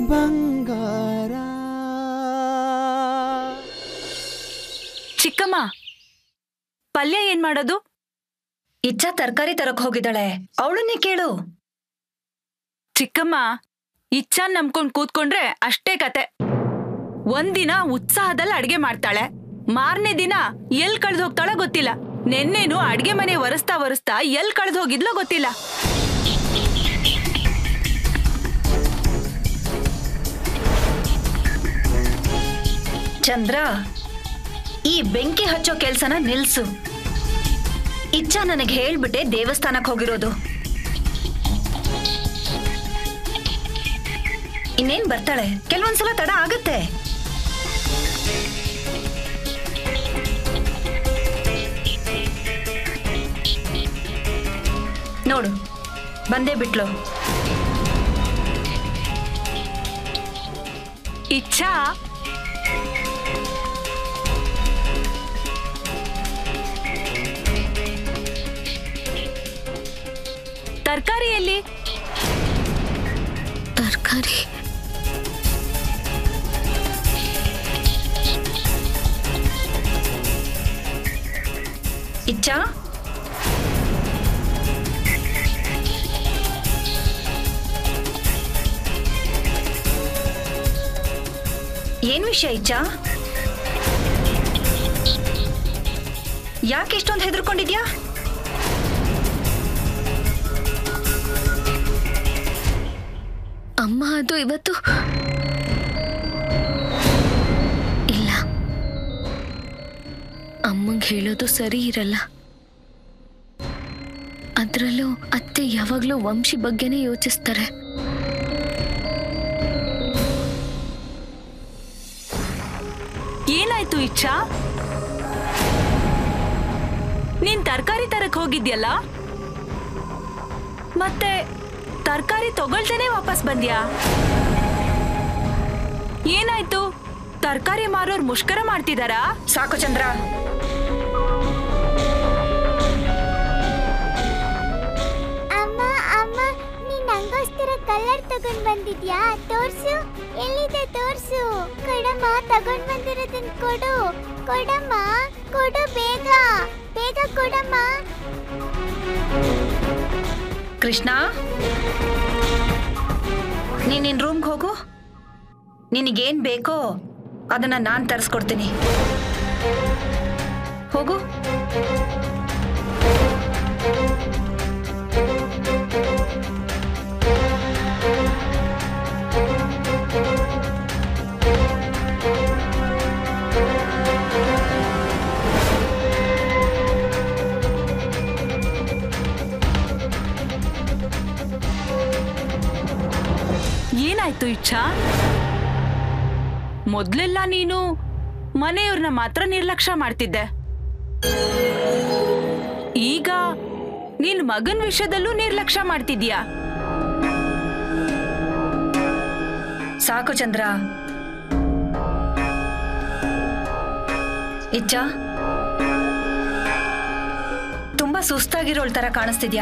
ಬಂಗಾರ ಚಿಕ್ಕಮ್ಮ ಪಲ್ಯ ಏನ್ ಮಾಡೋದು ಇಚ್ಛ ತರಕಾರಿ ತರಕ್ ಹೋಗಿದ್ದಾಳೆ ಅವಳನ್ನೇ ಕೇಳು ಚಿಕ್ಕಮ್ಮ ಇಚ್ಛಾನ್ ನಂಬ್ಕೊಂಡ್ ಕೂತ್ಕೊಂಡ್ರೆ ಅಷ್ಟೇ ಕತೆ ಒಂದಿನ ಉತ್ಸಾಹದಲ್ಲಿ ಅಡ್ಗೆ ಮಾಡ್ತಾಳೆ ಮಾರನೇ ದಿನ ಎಲ್ ಕಳ್ದ್ ಹೋಗ್ತಾಳೋ ಗೊತ್ತಿಲ್ಲ ನೆನ್ನೆನು ಅಡ್ಗೆ ಮನೆ ಒರೆಸ್ತಾ ಒರೆಸ್ತಾ ಎಲ್ ಕಳ್ದ್ ಹೋಗಿದ್ಲೋ ಗೊತ್ತಿಲ್ಲ ಚಂದ್ರ ಈ ಬೆಂಕಿ ಹಚ್ಚೋ ಕೆಲ್ಸನ ನಿಲ್ಸು ಇಚ್ಛ ನನಗೆ ಹೇಳ್ಬಿಟ್ಟೆ ದೇವಸ್ಥಾನಕ್ ಹೋಗಿರೋದು ಇನ್ನೇನ್ ಬರ್ತಾಳೆ ಕೆಲವೊಂದ್ಸಲ ತಡ ಆಗತ್ತೆ ನೋಡು ಬಂದೇ ಬಿಟ್ಲು ಇಚ್ಛಾ ತರಕಾರಿಯಲ್ಲಿ ತರಕಾರಿ ಇಚ್ಛಾ ಏನ್ ವಿಷಯ ಇಚ್ಛಾ ಯಾಕೆ ಇಷ್ಟೊಂದು ಹೆದರ್ಕೊಂಡಿದ್ಯಾ ಅಮ್ಮ ಅದು ಇವತ್ತು ಇಲ್ಲ ಅಮ್ಮಂಗೆ ಹೇಳೋದು ಸರಿ ಇರಲ್ಲ ಅದರಲ್ಲೂ ಅತ್ತೆ ಯಾವಾಗಲೂ ವಂಶಿ ಬಗ್ಗೆನೇ ಯೋಚಿಸ್ತಾರೆ ಏನಾಯ್ತು ಇಚ್ಛಾ ನೀನ್ ತರಕಾರಿ ತರಕ್ ಹೋಗಿದ್ಯಲ್ಲ ಮತ್ತೆ ತರಕಾರಿ ತಗೊಳ್ದೇನೆ ವಾಪಸ್ ಬಂದ್ಯಾ ಏನಾಯ್ತು ತರಕಾರಿ ಮಾರೋರ್ ಮುಷ್ಕರ ಮಾಡ್ತಿದಾರಾ ಸಾಕು ಚಂದ್ರ ಅಮ್ಮ ಅಮ್ಮ ನೀನ್ ನಂಗೋಸ್ಕರ ಕಲರ್ ತಗೊಂಡ್ ಬಂದಿದ್ಯಾ ತೋರ್ಸು ಎಲ್ಲಿದೆ ತೋರ್ಸು ಕೊಡಮ್ಮ ತಗೊಂಡ್ ಬಂದಿರೋದನ್ ಕೊಡು ಕೊಡಮ್ಮ ಕೊಡು ಬೇಗ ಬೇಗ ಕೊಡಮ್ಮ ಕೃಷ್ಣ ನೀನ್ ನಿನ್ ರೂಮ್ಗೆ ಹೋಗು ನಿನಗೇನ್ ಬೇಕೋ ಅದನ್ನ ನಾನ್ ತರಿಸ್ಕೊಡ್ತೀನಿ ಹೋಗು ಏನಾಯ್ತು ಇಚ್ಛಾ ಮೊದ್ಲೆಲ್ಲ ನೀನು ಮನೆಯವ್ರನ್ನ ಮಾತ್ರ ನಿರ್ಲಕ್ಷ್ಯ ಮಾಡ್ತಿದ್ದೆ ಈಗ ನಿನ್ ಮಗನ್ ವಿಷಯದಲ್ಲೂ ನಿರ್ಲಕ್ಷ್ಯ ಮಾಡ್ತಿದ್ಯಾ ಸಾಕು ಚಂದ್ರ ಇಚ್ಚ ತುಂಬಾ ಸುಸ್ತಾಗಿರೋಳ್ ತರ ಕಾಣಿಸ್ತಿದ್ಯಾ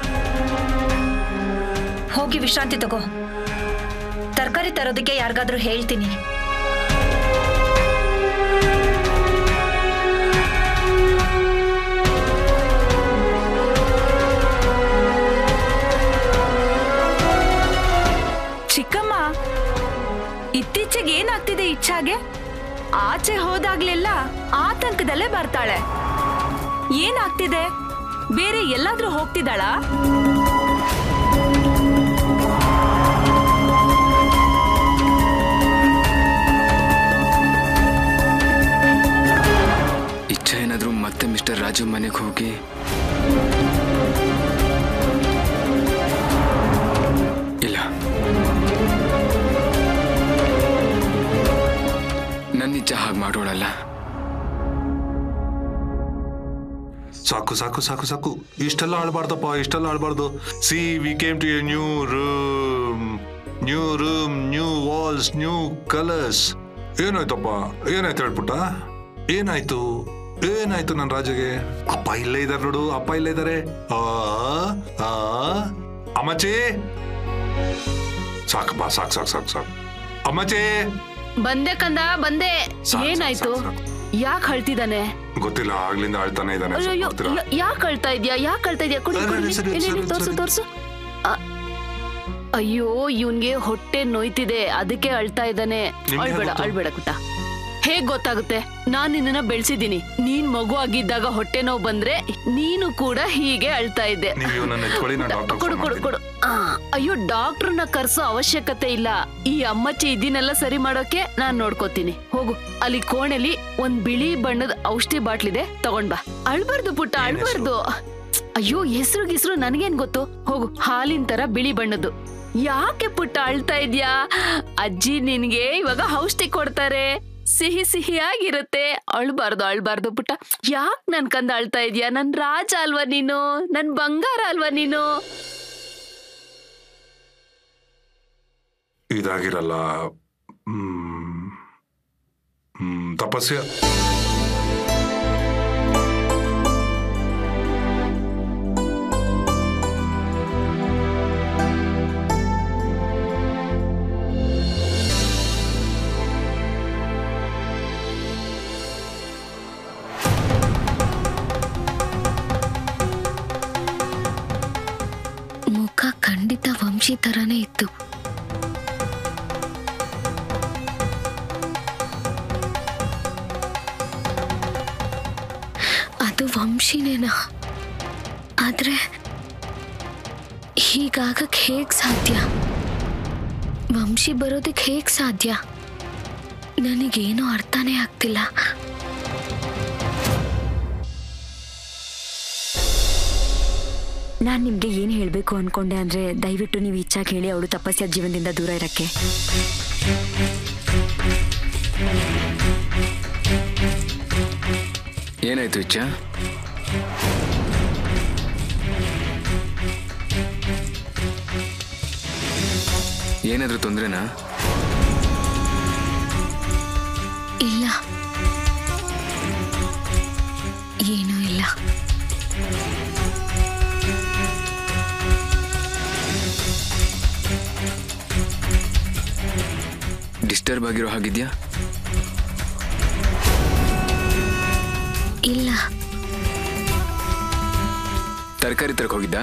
ಹೋಗಿ ವಿಶ್ರಾಂತಿ ತಗೋ ತರಕಾರಿ ತರೋದಕ್ಕೆ ಯಾರಿಗಾದ್ರೂ ಹೇಳ್ತೀನಿ ಚಿಕ್ಕಮ್ಮ ಇತ್ತೀಚೆಗೆ ಏನಾಗ್ತಿದೆ ಇಚ್ಛಾಗೆ ಆಚೆ ಹೋದಾಗ್ಲೆಲ್ಲ ಆತಂಕದಲ್ಲೇ ಬರ್ತಾಳೆ ಏನಾಗ್ತಿದೆ ಬೇರೆ ಎಲ್ಲಾದ್ರೂ ಹೋಗ್ತಿದ್ದಾಳಾ ಇಚ್ಛೆ ಏನಾದರೂ ಮತ್ತೆ ಮಿಸ್ಟರ್ ರಾಜು ಮನೆಗೆ ಹೋಗಿ ಇಲ್ಲ ನನ್ನ ಇಚ್ಛೆ ಹಾಗೆ ಮಾಡೋಳಲ್ಲ ಸಾಕು ಸಾಕು ಸಾಕು ಸಾಕು ಇಷ್ಟೆಲ್ಲ ಆಡ್ಬಾರ್ದಪ್ಪ ಇಷ್ಟೆಲ್ಲ ಆಡ್ಬಾರ್ದು see we came to a new room new room new walls new colours ಏನಾಯ್ತಪ್ಪ ಏನಾಯ್ತು ಹೇಳ್ಬಿಟ್ಟ ಏನಾಯ್ತು ಏನಾಯ್ತು ನನ್ನ ರಾಜಗೆ ಅಪ್ಪ ಇಲ್ಲೇ ಇದಾರೆ ನೋಡು ಅಪ್ಪ ಇಲ್ಲೇ ಇದಾರೆ ಆ ಆ ಅಮ್ಮಚ್ಚಿ ಸಾಕಪ್ಪ ಸಾಕು ಸಾಕು ಸಾಕು ಸಾಕು ಅಮ್ಮಚೇ ಬಂದೆ ಕಂದ ಬಂದೆ ಸಾಕ್, ಏನಾಯ್ತು ಸಾಕ್, ಯಾಕೆ ಅಳ್ತಿದ್ದಾನೆ ಗೊತ್ತಿಲ್ಲ ಆಗ್ಲಿಂದ ಅಳ್ತಾನೆ ಇದ್ದಾನೆ ಸ್ವಲ್ಪ ಅಯ್ಯೋ ನೋಡ್ತೀರಾ? ಯಾಕೆ ಅಳ್ತಾ ಇದ್ಯಾ ಯಾಕೆ ಅಳ್ತಾ ಇದ್ಯಾ ಕೊಡಿ ಅರೆ, ಕೊಡಿ ಸರಿ, ಇಲ್ಲಿ, ಇಲ್ಲಿ, ಸರಿ, ತೋರ್ಸು ಸರಿ. ತೋರ್ಸು ಅ- ಅಯ್ಯೋ ಇವನ್ಗೆ ಹೊಟ್ಟೆ ನೋಯ್ತಿದೆ ಅದಕ್ಕೆ ಅಳ್ತಾ ಇದ್ದಾನೆ ನಿಮ್ಗೆ ಅಳ್ಬೇಡ ಗೊತ್ತು? ಅಳ್ಬೇಡ ಕುಟ್ಟ ಹೇಗ್ ಗೊತ್ತಾಗುತ್ತೆ ನಾನ್ ನಿನ್ನನ್ನ ಬೆಳ್ಸಿದೀನಿ ನೀನ್ ಮಗು ಆಗಿದ್ದಾಗ ಹೊಟ್ಟೆ ನೋವು ಬಂದ್ರೆ ನೀನು ಕೂಡ ಹೀಗೆ ಅಳ್ತಾ ಇದ್ದೆ ನೀವು ಇವನನ್ನ ಎತ್ಕೊಳ್ಳಿ ನಾನು ಡಾಕ್ಟರ್ ಕೊಡು ಕೊಡು ಕೊಡು ಆ, ಅಯ್ಯೋ ಡಾಕ್ಟರ್ನ ಕರ್ಸೋ ಅವಶ್ಯಕತೆ ಇಲ್ಲ ಈ ಅಮ್ಮಚ್ಚಿ ಇದನ್ನೆಲ್ಲ ಸರಿ ಮಾಡೋಕೆ ನಾನ್ ನೋಡ್ಕೋತೀನಿ ಹೋಗು ಅಲ್ಲಿ ಕೋಣೆಲಿ ಒಂದ್ ಬಿಳಿ ಬಣ್ಣದ ಔಷಧಿ ಬಾಟ್ಲಿದೆ ತಗೊಂಡ್ ಬಾ ಅಳ್ಬಾರ್ದು ಪುಟ್ಟ ಏನ್ ಅಳ್ಬಾರ್ದು ಅಯ್ಯೋ ಹೆಸ್ರು ಗಿಸ್ರು ನನ್ಗೇನ್ ಗೊತ್ತು ಹೋಗು ಹಾಲಿನ ತರ ಬಿಳಿ ಬಣ್ಣದ್ದು ಯಾಕೆ ಪುಟ್ಟ ಅಳ್ತಾ ಇದ್ಯಾ ಅಜ್ಜಿ ನಿನ್ಗೆ ಇವಾಗ ಔಷಧಿ ಕೊಡ್ತಾರೆ ಸಿಹಿ ಸಿಹಿಯಾಗಿರುತ್ತೆ ಅಳ್ಬಾರ್ದು ಅಳ್ಬಾರ್ದು ಪುಟ್ಟ ಯಾಕ್ ನನ್ ಕಂದ ಅಳ್ತಾ ಇದ್ಯಾ ನನ್ ರಾಜ ಅಲ್ವಾ ನೀನು ನನ್ ಬಂಗಾರ ಅಲ್ವಾ ನೀನು ಇದಾಗಿರಲ್ಲ ಹ್ಮ್ ಹ್ಮ್ ತಪಸ್ಯ ಮುಖ ಖಂಡಿತ ವಂಶಿ ತರನೇ ಇತ್ತು ಅದು ವಂಶಿನೇನಾ ಆದ್ರೆ ಹೀಗಾಗಕ್ ಹೇಗ್ ಸಾಧ್ಯ ವಂಶಿ ಬರೋದಕ್ಕೆ ಹೇಗ್ ಸಾಧ್ಯ ನನಗೇನು ಅರ್ಥನೇ ಆಗ್ತಿಲ್ಲ ನಾನ್ ನಿಮ್ಗೆ ಏನ್ ಹೇಳ್ಬೇಕು ಅನ್ಕೊಂಡೆ ಅಂದ್ರೆ ದಯವಿಟ್ಟು ನೀವು ಇಚ್ಛಾಗಿ ಹೇಳಿ ಅವಳು ತಪಸ್ಯ ಜೀವನದಿಂದ ದೂರ ಇರಕ್ಕೆ ಏನಾಯ್ತು ಇಚ್ಛ ಏನಾದ್ರೂ ತೊಂದ್ರೆನಾ ಇಲ್ಲ ಏನೂ ಇಲ್ಲ ಡಿಸ್ಟರ್ಬ್ ಆಗಿರೋ ಹಾಗಿದ್ಯಾ ಇಲ್ಲ ತರಕಾರಿ ತರಕ್ ಹೋಗಿದ್ದಾ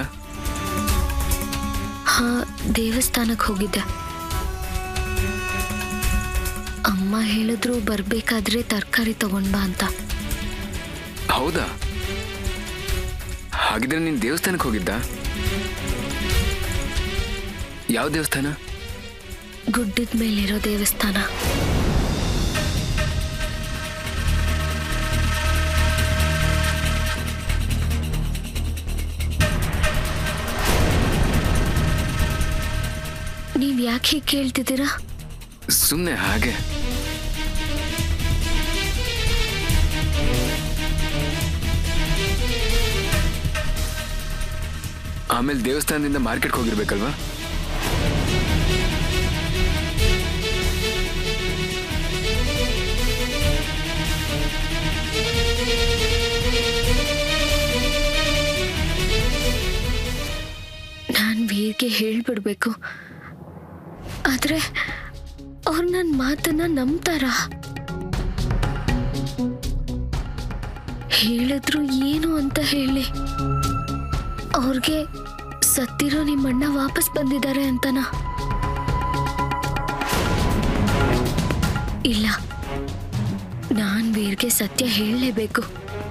ಹಾ ದೇವಸ್ಥಾನಕ್ಕೆ ಹೋಗಿದ್ದೆ ಅಮ್ಮ ಹೇಳಿದ್ರು ಬರ್ಬೇಕಾದ್ರೆ ತರಕಾರಿ ತಗೊಂಡ್ ಬಾ ಅಂತ ಹೌದಾ ಹಾಗಿದ್ರೆ ನೀನ್ ದೇವಸ್ಥಾನಕ್ಕೆ ಹೋಗಿದ್ದ ಯಾವ ದೇವಸ್ಥಾನ ಗುಡ್ಡದ ಮೇಲಿರೋ ದೇವಸ್ಥಾನ ನೀವ್ ಯಾಕೆ ಹೀಗೆ ಕೇಳ್ತಿದ್ದೀರಾ ಸುಮ್ಮನೆ ಹಾಗೆ ಆಮೇಲೆ ದೇವಸ್ಥಾನದಿಂದ ಮಾರ್ಕೆಟ್ಗೆ ಹೋಗಿರ್ಬೇಕಲ್ವಾ ನಾನ್ ವೀರ್ಗೆ ಹೇಳ್ಬಿಡ್ಬೇಕು ಆದ್ರೆ ಅವ್ರು ನನ್ನ ಮಾತನ್ನ ನಂಬ್ತಾರ ಹೇಳಿದ್ರು ಏನು ಅಂತ ಹೇಳಿ ಅವ್ರಿಗೆ ಸತ್ತಿರೋ ನಿಮ್ಮಣ್ಣ ವಾಪಸ್ ಬಂದಿದ್ದಾರೆ ಅಂತನ ಇಲ್ಲ ನಾನ್ ವೀರ್ಗೆ ಸತ್ಯ ಹೇಳಲೇಬೇಕು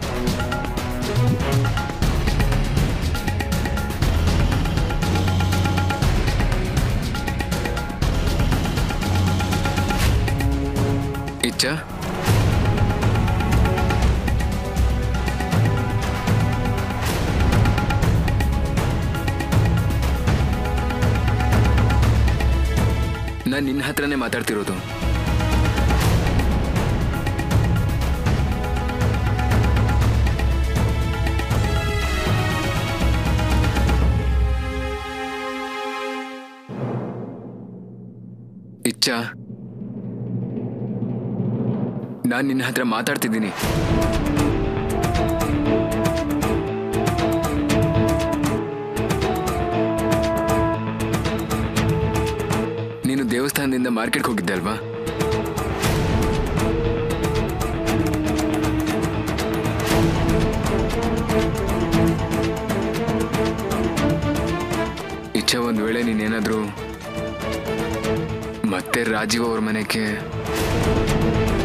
ಇಚ್ಛಾ ನಾನು ನಿನ್ನ ಹತ್ರನೇ ಮಾತಾಡ್ತಿರೋದು ಇಚ್ಛಾ ನಾನು ನಿನ್ನ ಹತ್ರ ಮಾತಾಡ್ತಿದ್ದೀನಿ ನೀನು ದೇವಸ್ಥಾನ ದೇವಸ್ಥಾನದಿಂದ ಮಾರ್ಕೆಟ್ಗೆ ಹೋಗಿದ್ದೆ ಅಲ್ವಾ ಇಚ್ಛೆ ಒಂದ್ ವೇಳೆ ನೀನೇನಾದ್ರೂ ಮತ್ತೆ ರಾಜೀವ್ ಅವ್ರ ಮನೆಗೆ